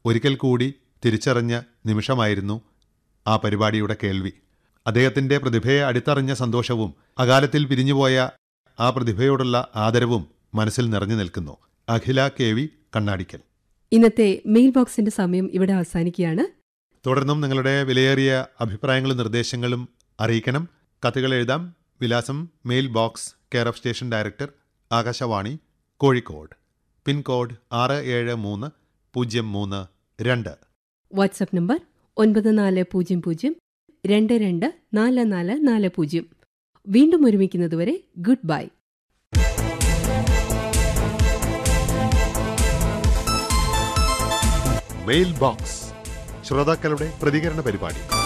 ഒരിക്കൽ കൂടി തിരിച്ചറിഞ്ഞ നിമിഷമായിരുന്നു ആ പരിപാടിയുടെ കേൾവി അദ്ദേഹത്തിന്റെ പ്രതിഭയെ അടുത്തറിഞ്ഞ സന്തോഷവും അകാലത്തിൽ പിരിഞ്ഞുപോയ ആ പ്രതിഭയോടുള്ള ആദരവും മനസ്സിൽ നിറഞ്ഞു നിൽക്കുന്നു അഖില കെ വി കണ്ണാടിക്കൽ ഇന്നത്തെ മെയിൽ ബോക്സിന്റെ സമയം ഇവിടെ അവസാനിക്കുകയാണ് തുടർന്നും നിങ്ങളുടെ വിലയേറിയ അഭിപ്രായങ്ങളും നിർദ്ദേശങ്ങളും അറിയിക്കണം കത്തുകൾ എഴുതാം വിലാസം mail box care of station director Akashvani Kozhikode pincode ആറ് ഏഴ് മൂന്ന് പൂജ്യം മൂന്ന് രണ്ട് വാട്സപ്പ് നമ്പർ ഒൻപത് നാല് പൂജ്യം പൂജ്യം രണ്ട് രണ്ട് നാല് നാല് നാല് പൂജ്യം വീണ്ടും ഒരുമിക്കുന്നതുവരെ ഗുഡ് ബൈ മെയിൽ ബോക്സ് ശ്രോതാക്കളുടെ പ്രതികരണ പരിപാടി